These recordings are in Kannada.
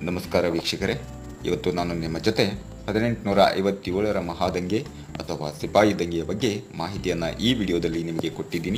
ನಮಸ್ಕಾರ ವೀಕ್ಷಕರೇ ಇವತ್ತು ನಾನು ನಿಮ್ಮ ಜೊತೆ ಹದಿನೆಂಟುನೂರ ಐವತ್ತೇಳರ ಮಹಾದಂಗೆ ಅಥವಾ ಸಿಪಾಯಿ ದಂಗೆಯ ಬಗ್ಗೆ ಮಾಹಿತಿಯನ್ನು ಈ ವಿಡಿಯೋದಲ್ಲಿ ನಿಮಗೆ ಕೊಟ್ಟಿದ್ದೀನಿ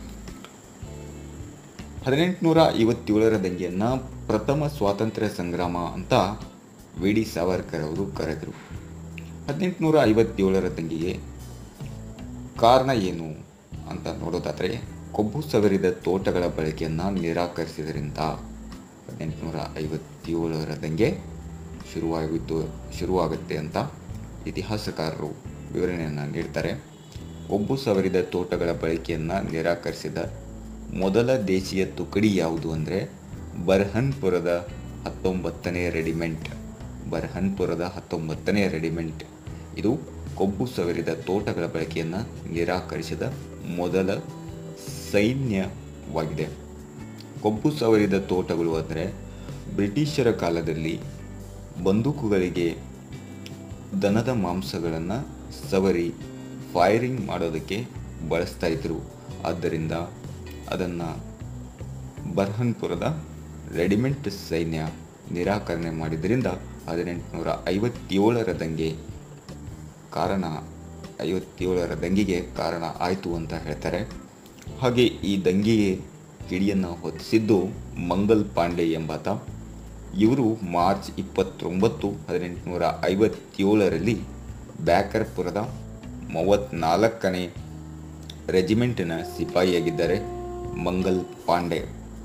ಹದಿನೆಂಟುನೂರ ಐವತ್ತೇಳರ ದಂಗೆಯನ್ನು ಪ್ರಥಮ ಸ್ವಾತಂತ್ರ್ಯ ಸಂಗ್ರಾಮ ಅಂತ ವಿ ಡಿ ಸಾವರ್ಕರ್ ಅವರು ಕರೆದರು ಹದಿನೆಂಟುನೂರ ಐವತ್ತೇಳರ ದಂಗೆಗೆ ಕಾರಣ ಏನು ಅಂತ ನೋಡೋದಾದರೆ ಕೊಬ್ಬು ಸವರಿದ ತೋಟಗಳ ಬಳಕೆಯನ್ನು ನಿರಾಕರಿಸಿದ್ರಿಂದ ಹದಿನೆಂಟುನೂರ ಐವತ್ತೇಳರ ದಂಗೆ ಶುರುವಾಗಿದ್ದು ಶುರುವಾಗುತ್ತೆ ಅಂತ ಇತಿಹಾಸಕಾರರು ವಿವರಣೆಯನ್ನು ನೀಡ್ತಾರೆ ಕೊಬ್ಬು ಸವರಿದ ತೋಟಗಳ ಬಳಕೆಯನ್ನು ನಿರಾಕರಿಸಿದ ಮೊದಲ ದೇಶೀಯ ತುಕಡಿ ಯಾವುದು ಅಂದರೆ ಬರ್ಹನ್ಪುರದ ಹತ್ತೊಂಬತ್ತನೇ ರೆಡಿಮೆಂಟ್ ಬರ್ಹನ್ಪುರದ ಹತ್ತೊಂಬತ್ತನೇ ರೆಡಿಮೆಂಟ್ ಇದು ಕೊಬ್ಬು ಸವರಿದ ತೋಟಗಳ ಬಳಕೆಯನ್ನು ನಿರಾಕರಿಸಿದ ಮೊದಲ ಸೈನ್ಯವಾಗಿದೆ ಕೊಬ್ಬು ಸವರಿದ ತೋಟಗಳು ಅಂದರೆ ಬ್ರಿಟಿಷರ ಕಾಲದಲ್ಲಿ ಬಂದೂಕುಗಳಿಗೆ ದನದ ಮಾಂಸಗಳನ್ನು ಸವರಿ ಫೈರಿಂಗ್ ಮಾಡೋದಕ್ಕೆ ಬಳಸ್ತಾ ಇದ್ರು ಆದ್ದರಿಂದ ಅದನ್ನು ಬರ್ಹನ್ಪುರದ ರೆಡಿಮೆಂಟ್ ಸೈನ್ಯ ನಿರಾಕರಣೆ ಮಾಡಿದ್ದರಿಂದ ಹದಿನೆಂಟುನೂರ ಐವತ್ತೇಳರ ದಂಗೆ ಕಾರಣ ಐವತ್ತೇಳರ ದಂಗೆಗೆ ಕಾರಣ ಆಯಿತು ಅಂತ ಹೇಳ್ತಾರೆ ಹಾಗೆ ಈ ದಂಗೆಗೆ ಕಿಡಿಯನ್ನು ಹೊತ್ತಿಸಿದ್ದು ಮಂಗಲ್ ಪಾಂಡೆ ಎಂಬಾತ ಇವರು ಮಾರ್ಚ್ ಇಪ್ಪತ್ತೊಂಬತ್ತು ಹದಿನೆಂಟುನೂರ ಐವತ್ತೇಳರಲ್ಲಿ ಬ್ಯಾಕರ್ಪುರದ ಮೂವತ್ತ್ನಾಲ್ಕನೇ ರೆಜಿಮೆಂಟಿನ ಸಿಪಾಯಿಯಾಗಿದ್ದಾರೆ ಮಂಗಲ್ ಪಾಂಡೆ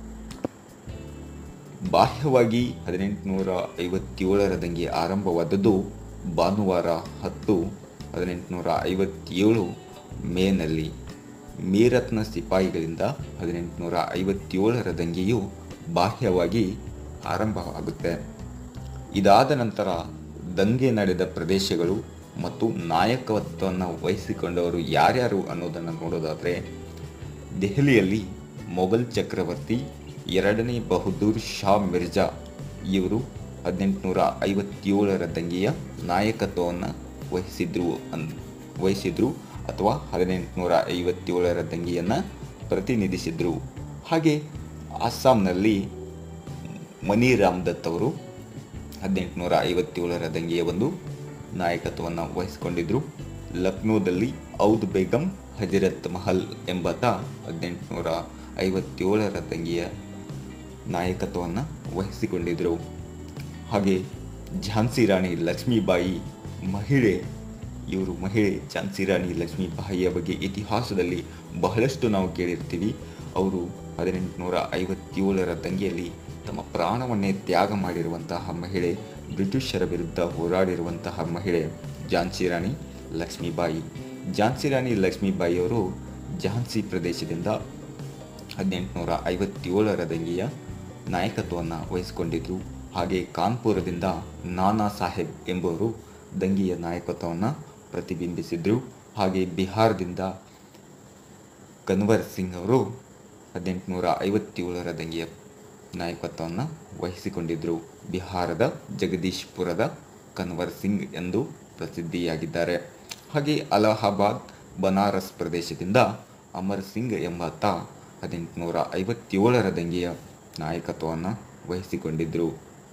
ಬಾಹ್ಯವಾಗಿ ಹದಿನೆಂಟುನೂರ ಐವತ್ತೇಳರ ದಂಗೆ ಆರಂಭವಾದದ್ದು ಭಾನುವಾರ ಹತ್ತು ಹದಿನೆಂಟುನೂರ ಐವತ್ತೇಳು ಮೇನಲ್ಲಿ ಮೀರತ್ನ ಸಿಪಾಯಿಗಳಿಂದ ಹದಿನೆಂಟುನೂರ ಐವತ್ತೇಳರ ದಂಗೆಯು ಬಾಹ್ಯವಾಗಿ ಆರಂಭವಾಗುತ್ತೆ ಇದಾದ ನಂತರ ದಂಗೆ ನಡೆದ ಪ್ರದೇಶಗಳು ಮತ್ತು ನಾಯಕತ್ವವನ್ನು ವಹಿಸಿಕೊಂಡವರು ಯಾರ್ಯಾರು ಅನ್ನೋದನ್ನು ನೋಡೋದಾದರೆ ದೆಹಲಿಯಲ್ಲಿ ಮೊಘಲ್ ಚಕ್ರವರ್ತಿ ಎರಡನೇ ಬಹದ್ದೂರ್ ಶಾ ಮಿರ್ಜಾ ಇವರು ಹದಿನೆಂಟುನೂರ ಐವತ್ತೇಳರ ದಂಗೆಯ ನಾಯಕತ್ವವನ್ನು ವಹಿಸಿದ್ರು ಅನ್ ವಹಿಸಿದ್ರು ಅಥವಾ ಹದಿನೆಂಟುನೂರ ಐವತ್ತೇಳರ ದಂಗೆಯನ್ನು ಪ್ರತಿನಿಧಿಸಿದ್ರು ಹಾಗೆ ಅಸ್ಸಾಂನಲ್ಲಿ ಮಣಿರಾಮ್ ದತ್ ಅವರು ಹದಿನೆಂಟುನೂರ ಐವತ್ತೇಳರ ದಂಗೆಯ ಒಂದು ನಾಯಕತ್ವವನ್ನು ವಹಿಸಿಕೊಂಡಿದ್ರು ಲಕ್ನೋದಲ್ಲಿ ಔದ್ ಬೇಗಂ ಹಜರತ್ ಮಹಲ್ ಎಂಬಾತ ಹದಿನೆಂಟುನೂರ ಐವತ್ತೇಳರ ದಂಗೆಯ ನಾಯಕತ್ವವನ್ನು ವಹಿಸಿಕೊಂಡಿದ್ದರು ಹಾಗೆ ಝಾನ್ಸಿ ರಾಣಿ ಲಕ್ಷ್ಮೀಬಾಯಿ ಮಹಿಳೆ ಇವರು ಮಹಿಳೆ ಝಾನ್ಸಿ ರಾಣಿ ಲಕ್ಷ್ಮೀಬಾಯಿಯ ಬಗ್ಗೆ ಇತಿಹಾಸದಲ್ಲಿ ಬಹಳಷ್ಟು ನಾವು ಕೇಳಿರ್ತೀವಿ ಅವರು ಹದಿನೆಂಟುನೂರ ಐವತ್ತೇಳರ ದಂಗೆಯಲ್ಲಿ ತಮ್ಮ ಪ್ರಾಣವನ್ನೇ ತ್ಯಾಗ ಮಾಡಿರುವಂತಹ ಮಹಿಳೆ ಬ್ರಿಟಿಷರ ವಿರುದ್ಧ ಹೋರಾಡಿರುವಂತಹ ಮಹಿಳೆ ಝಾನ್ಸಿ ರಾಣಿ ಲಕ್ಷ್ಮೀಬಾಯಿ ಝಾನ್ಸಿ ರಾಣಿ ಲಕ್ಷ್ಮೀಬಾಯಿಯವರು ಝಾನ್ಸಿ ಪ್ರದೇಶದಿಂದ ಹದಿನೆಂಟುನೂರ ಐವತ್ತೇಳರ ದಂಗೆಯ ನಾಯಕತ್ವವನ್ನು ವಹಿಸಿಕೊಂಡಿದ್ದರು ಹಾಗೆ ಕಾನ್ಪುರದಿಂದ ನಾನಾ ಸಾಹೇಬ್ ಎಂಬುವರು ದಂಗೆಯ ನಾಯಕತ್ವವನ್ನು ಪ್ರತಿಬಿಂಬಿಸಿದರು ಹಾಗೆ ಬಿಹಾರದಿಂದ ಕನ್ವರ್ ಸಿಂಗ್ ಅವರು ಹದಿನೆಂಟುನೂರ ಐವತ್ತೇಳರ ದಂಗೆಯ ನಾಯಕತ್ವವನ್ನು ವಹಿಸಿಕೊಂಡಿದ್ದರು ಬಿಹಾರದ ಜಗದೀಶ್ಪುರದ ಕನ್ವರ್ ಸಿಂಗ್ ಎಂದು ಪ್ರಸಿದ್ಧಿಯಾಗಿದ್ದಾರೆ ಹಾಗೆ ಅಲಹಾಬಾದ್ ಬನಾರಸ್ ಪ್ರದೇಶದಿಂದ ಅಮರ್ ಸಿಂಗ್ ಎಂಬಾತ ಹದಿನೆಂಟುನೂರ ಐವತ್ತೇಳರ ದಂಗೆಯ ನಾಯಕತ್ವವನ್ನು ವಹಿಸಿಕೊಂಡಿದ್ದರು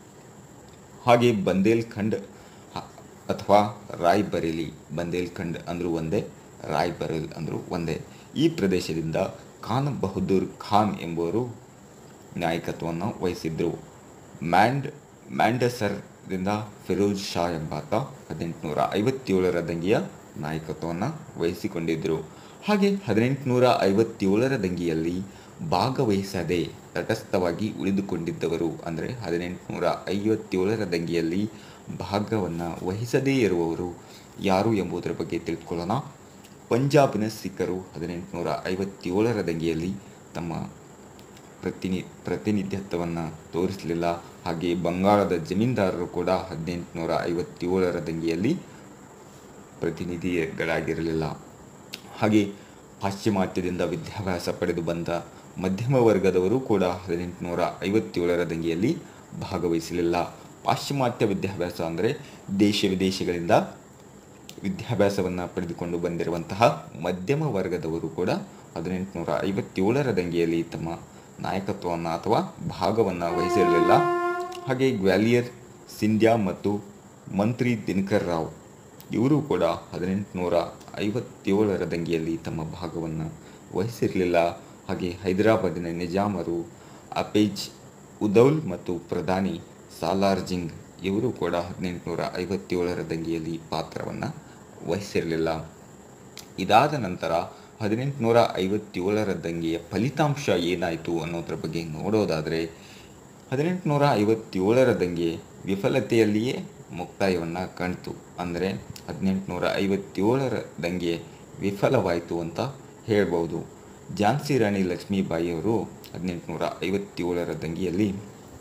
ಹಾಗೆ ಬಂದೇಲ್ಖಂಡ್ ಹ- ಅಥವಾ ರಾಯ್ ಬರೇಲಿ ಬಂದೇಲ್ಖಂಡ್ ಅಂದರೂ ಒಂದೇ ರಾಯ್ ಬರೇಲ್ ಅಂದರೂ ಒಂದೇ ಈ ಪ್ರದೇಶದಿಂದ ಖಾನ್ ಬಹದ್ದೂರ್ ಖಾನ್ ಎಂಬುವರು ನಾಯಕತ್ವವನ್ನು ವಹಿಸಿದ್ದರು ಮ್ಯಾಂಡ್ ಮ್ಯಾಂಡಸರ್ದಿಂದ ಫಿರೋಜ್ ಶಾ ಎಂಬಾತ ಹದಿನೆಂಟುನೂರ ಐವತ್ತೇಳರ ದಂಗೆಯ ನಾಯಕತ್ವವನ್ನು ವಹಿಸಿಕೊಂಡಿದ್ದರು ಹಾಗೆ ಹದಿನೆಂಟುನೂರ ಐವತ್ತೇಳರ ದಂಗೆಯಲ್ಲಿ ಭಾಗವಹಿಸದೆ ತಟಸ್ಥವಾಗಿ ಉಳಿದುಕೊಂಡಿದ್ದವರು ಅಂದರೆ ಹದಿನೆಂಟುನೂರ ಐವತ್ತೇಳರ ದಂಗೆಯಲ್ಲಿ ಭಾಗವನ್ನು ವಹಿಸದೇ ಇರುವವರು ಯಾರು ಎಂಬುದರ ಬಗ್ಗೆ ತಿಳ್ಕೊಳ್ಳೋಣ ಪಂಜಾಬಿನ ಸಿಖ್ಖರು ಹದಿನೆಂಟುನೂರ ಐವತ್ತೇಳರ ದಂಗೆಯಲ್ಲಿ ತಮ್ಮ ಪ್ರತಿನಿ ಪ್ರತಿನಿಧಿತ್ವವನ್ನು ತೋರಿಸಲಿಲ್ಲ ಹಾಗೆ ಬಂಗಾಳದ ಜಮೀನ್ದಾರರು ಕೂಡ ಹದಿನೆಂಟುನೂರ ಐವತ್ತೇಳರ ದಂಗೆಯಲ್ಲಿ ಪ್ರತಿನಿಧಿಗಳಾಗಿರಲಿಲ್ಲ ಹಾಗೆ ಪಾಶ್ಚಿಮಾತ್ಯದಿಂದ ವಿದ್ಯಾಭ್ಯಾಸ ಪಡೆದು ಬಂದ ಮಧ್ಯಮ ವರ್ಗದವರು ಕೂಡ ಹದಿನೆಂಟುನೂರ ಐವತ್ತೇಳರ ದಂಗೆಯಲ್ಲಿ ಭಾಗವಹಿಸಲಿಲ್ಲ ಪಾಶ್ಚಿಮಾತ್ಯ ವಿದ್ಯಾಭ್ಯಾಸ ಅಂದರೆ ದೇಶ ವಿದೇಶಗಳಿಂದ ವಿದ್ಯಾಭ್ಯಾಸವನ್ನು ಪಡೆದುಕೊಂಡು ಬಂದಿರುವಂತಹ ಮಧ್ಯಮ ವರ್ಗದವರು ಕೂಡ ಹದಿನೆಂಟುನೂರ ಐವತ್ತೇಳರ ದಂಗೆಯಲ್ಲಿ ತಮ್ಮ ನಾಯಕತ್ವವನ್ನು ಅಥವಾ ಭಾಗವನ್ನು ವಹಿಸಿರಲಿಲ್ಲ ಹಾಗೆ ಗ್ವಾಲಿಯರ್ ಸಿಂಧ್ಯಾ ಮತ್ತು ಮಂತ್ರಿ ದಿನಕರ್ ರಾವ್ ಇವರು ಕೂಡ ಹದಿನೆಂಟುನೂರ ಐವತ್ತೇಳರ ದಂಗೆಯಲ್ಲಿ ತಮ್ಮ ಭಾಗವನ್ನು ವಹಿಸಿರಲಿಲ್ಲ ಹಾಗೆ ಹೈದರಾಬಾದಿನ ನಿಜಾಮರು ಅಪೇಜ್ ಉದೌಲ್ ಮತ್ತು ಪ್ರಧಾನಿ ಸಾಲಾರ್ಜಿಂಗ್ ಇವರು ಕೂಡ ಹದಿನೆಂಟುನೂರ ಐವತ್ತೇಳರ ದಂಗೆಯಲ್ಲಿ ಪಾತ್ರವನ್ನು ವಹಿಸಿರಲಿಲ್ಲ ಇದಾದ ನಂತರ ಹದಿನೆಂಟುನೂರ ಐವತ್ತೇಳರ ದಂಗೆಯ ಫಲಿತಾಂಶ ಏನಾಯಿತು ಅನ್ನೋದ್ರ ಬಗ್ಗೆ ನೋಡೋದಾದರೆ ಹದಿನೆಂಟುನೂರ ಐವತ್ತೇಳರ ದಂಗೆ ವಿಫಲತೆಯಲ್ಲಿಯೇ ಮುಕ್ತಾಯವನ್ನು ಕಾಣ್ತು ಅಂದರೆ ಹದಿನೆಂಟುನೂರ ಐವತ್ತೇಳರ ದಂಗೆ ವಿಫಲವಾಯಿತು ಅಂತ ಹೇಳ್ಬೋದು ಝಾನ್ಸಿ ರಾಣಿ ಲಕ್ಷ್ಮೀಬಾಯಿಯವರು ಹದಿನೆಂಟುನೂರ ಐವತ್ತೇಳರ ದಂಗೆಯಲ್ಲಿ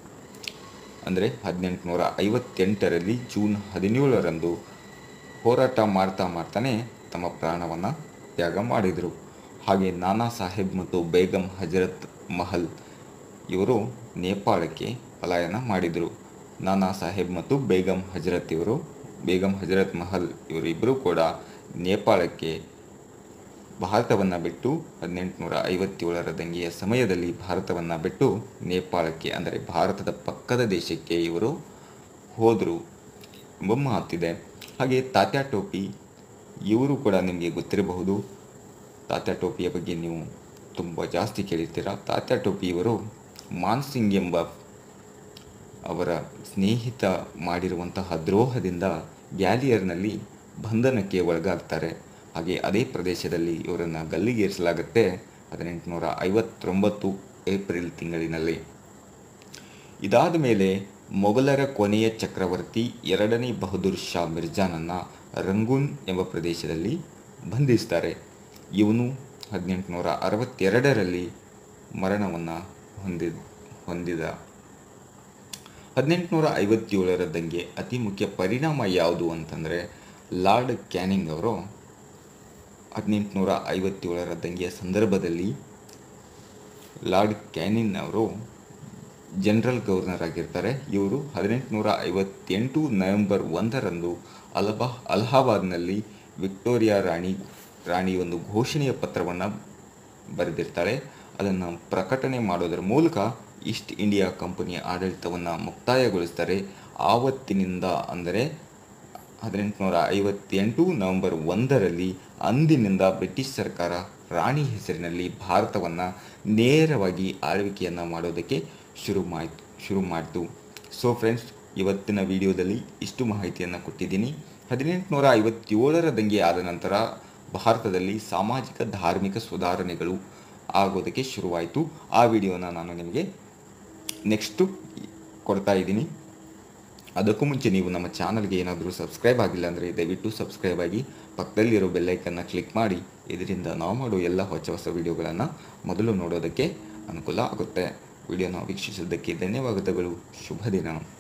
ಅಂದರೆ ಹದಿನೆಂಟುನೂರ ಐವತ್ತೆಂಟರಲ್ಲಿ ಜೂನ್ ಹದಿನೇಳರಂದು ಹೋರಾಟ ಮಾಡ್ತಾ ಮಾಡ್ತಾನೆ ತಮ್ಮ ಪ್ರಾಣವನ್ನು ತ್ಯಾಗ ಮಾಡಿದರು ಹಾಗೆ ನಾನಾ ಸಾಹೇಬ್ ಮತ್ತು ಬೇಗಂ ಹಜರತ್ ಮಹಲ್ ಇವರು ನೇಪಾಳಕ್ಕೆ ಪಲಾಯನ ಮಾಡಿದರು ನಾನಾ ಸಾಹೇಬ್ ಮತ್ತು ಬೇಗಂ ಹಜರತ್ ಇವರು ಬೇಗಂ ಹಜರತ್ ಮಹಲ್ ಇವರಿಬ್ಬರು ಕೂಡ ನೇಪಾಳಕ್ಕೆ ಭಾರತವನ್ನು ಬಿಟ್ಟು ಹದಿನೆಂಟುನೂರ ಐವತ್ತೇಳರ ದಂಗೆಯ ಸಮಯದಲ್ಲಿ ಭಾರತವನ್ನು ಬಿಟ್ಟು ನೇಪಾಳಕ್ಕೆ ಅಂದರೆ ಭಾರತದ ಪಕ್ಕದ ದೇಶಕ್ಕೆ ಇವರು ಹೋದರು ಎಂಬ ಮಾತಿದೆ ಹಾಗೆ ತಾತ್ಯಾ ಟೋಪಿ ಇವರು ಕೂಡ ನಿಮಗೆ ಗೊತ್ತಿರಬಹುದು ತಾತ್ಯಾ ಟೋಪಿಯ ಬಗ್ಗೆ ನೀವು ತುಂಬ ಜಾಸ್ತಿ ಕೇಳಿರ್ತೀರ ತಾತ್ಯಾ ಟೋಪಿ ಇವರು ಮಾನ್ಸಿಂಗ್ ಎಂಬ ಅವರ ಸ್ನೇಹಿತ ಮಾಡಿರುವಂತಹ ದ್ರೋಹದಿಂದ ಗ್ಯಾಲಿಯರ್ನಲ್ಲಿ ಬಂಧನಕ್ಕೆ ಒಳಗಾಗ್ತಾರೆ ಹಾಗೆ ಅದೇ ಪ್ರದೇಶದಲ್ಲಿ ಇವರನ್ನು ಗಲ್ಲಿಗೇರಿಸಲಾಗುತ್ತೆ ಹದಿನೆಂಟುನೂರ ಐವತ್ತೊಂಬತ್ತು ಏಪ್ರಿಲ್ ತಿಂಗಳಿನಲ್ಲಿ ಇದಾದ ಮೇಲೆ ಮೊಘಲರ ಕೊನೆಯ ಚಕ್ರವರ್ತಿ ಎರಡನೇ ಬಹದ್ದೂರ್ ಶಾ ಮಿರ್ಜಾನನ್ನು ರಂಗೂನ್ ಎಂಬ ಪ್ರದೇಶದಲ್ಲಿ ಬಂಧಿಸ್ತಾರೆ ಇವನು ಹದಿನೆಂಟುನೂರ ಅರವತ್ತೆರಡರಲ್ಲಿ ಮರಣವನ್ನು ಹೊಂದಿದ ಹೊಂದಿದ ಹದಿನೆಂಟುನೂರ ಐವತ್ತೇಳರ ದಂಗೆ ಅತಿ ಮುಖ್ಯ ಪರಿಣಾಮ ಯಾವುದು ಅಂತಂದರೆ ಲಾರ್ಡ್ ಕ್ಯಾನಿಂಗ್ ಅವರು ಹದಿನೆಂಟುನೂರ ಐವತ್ತೇಳರ ದಂಗೆಯ ಸಂದರ್ಭದಲ್ಲಿ ಲಾರ್ಡ್ ಕ್ಯಾನಿನ್ ಅವರು ಜನರಲ್ ಗವರ್ನರ್ ಆಗಿರ್ತಾರೆ ಇವರು ಹದಿನೆಂಟುನೂರ ಐವತ್ತೆಂಟು ನವೆಂಬರ್ ಒಂದರಂದು ಅಲಬಾ ಅಲಹಾಬಾದ್ನಲ್ಲಿ ವಿಕ್ಟೋರಿಯಾ ರಾಣಿ ರಾಣಿ ಒಂದು ಘೋಷಣೆಯ ಪತ್ರವನ್ನು ಬರೆದಿರ್ತಾಳೆ ಅದನ್ನು ಪ್ರಕಟಣೆ ಮಾಡೋದರ ಮೂಲಕ ಈಸ್ಟ್ ಇಂಡಿಯಾ ಕಂಪನಿಯ ಆಡಳಿತವನ್ನು ಮುಕ್ತಾಯಗೊಳಿಸ್ತಾರೆ ಆವತ್ತಿನಿಂದ ಅಂದರೆ ಹದಿನೆಂಟುನೂರ ಐವತ್ತೆಂಟು ನವೆಂಬರ್ ಒಂದರಲ್ಲಿ ಅಂದಿನಿಂದ ಬ್ರಿಟಿಷ್ ಸರ್ಕಾರ ರಾಣಿ ಹೆಸರಿನಲ್ಲಿ ಭಾರತವನ್ನು ನೇರವಾಗಿ ಆಳ್ವಿಕೆಯನ್ನು ಮಾಡೋದಕ್ಕೆ ಶುರು ಮಾಯಿತು ಶುರು ಮಾಡಿತು ಸೊ ಫ್ರೆಂಡ್ಸ್ ಇವತ್ತಿನ ವಿಡಿಯೋದಲ್ಲಿ ಇಷ್ಟು ಮಾಹಿತಿಯನ್ನು ಕೊಟ್ಟಿದ್ದೀನಿ ಹದಿನೆಂಟುನೂರ ಐವತ್ತೇಳರ ದಂಗೆ ಆದ ನಂತರ ಭಾರತದಲ್ಲಿ ಸಾಮಾಜಿಕ ಧಾರ್ಮಿಕ ಸುಧಾರಣೆಗಳು ಆಗೋದಕ್ಕೆ ಶುರುವಾಯಿತು ಆ ವಿಡಿಯೋನ ನಾನು ನಿಮಗೆ ನೆಕ್ಸ್ಟು ಕೊಡ್ತಾ ಇದ್ದೀನಿ ಅದಕ್ಕೂ ಮುಂಚೆ ನೀವು ನಮ್ಮ ಚಾನಲ್ಗೆ ಏನಾದರೂ ಸಬ್ಸ್ಕ್ರೈಬ್ ಆಗಿಲ್ಲ ಅಂದರೆ ದಯವಿಟ್ಟು ಸಬ್ಸ್ಕ್ರೈಬ್ ಆಗಿ ಪಕ್ಕದಲ್ಲಿರೋ ಬೆಲ್ಲೈಕನ್ನು ಕ್ಲಿಕ್ ಮಾಡಿ ಇದರಿಂದ ನಾವು ಮಾಡೋ ಎಲ್ಲ ಹೊಸ ಹೊಸ ವಿಡಿಯೋಗಳನ್ನು ಮೊದಲು ನೋಡೋದಕ್ಕೆ ಅನುಕೂಲ ಆಗುತ್ತೆ ವಿಡಿಯೋನ ವೀಕ್ಷಿಸಿದ್ದಕ್ಕೆ ಧನ್ಯವಾದಗಳು ಶುಭ ದಿನ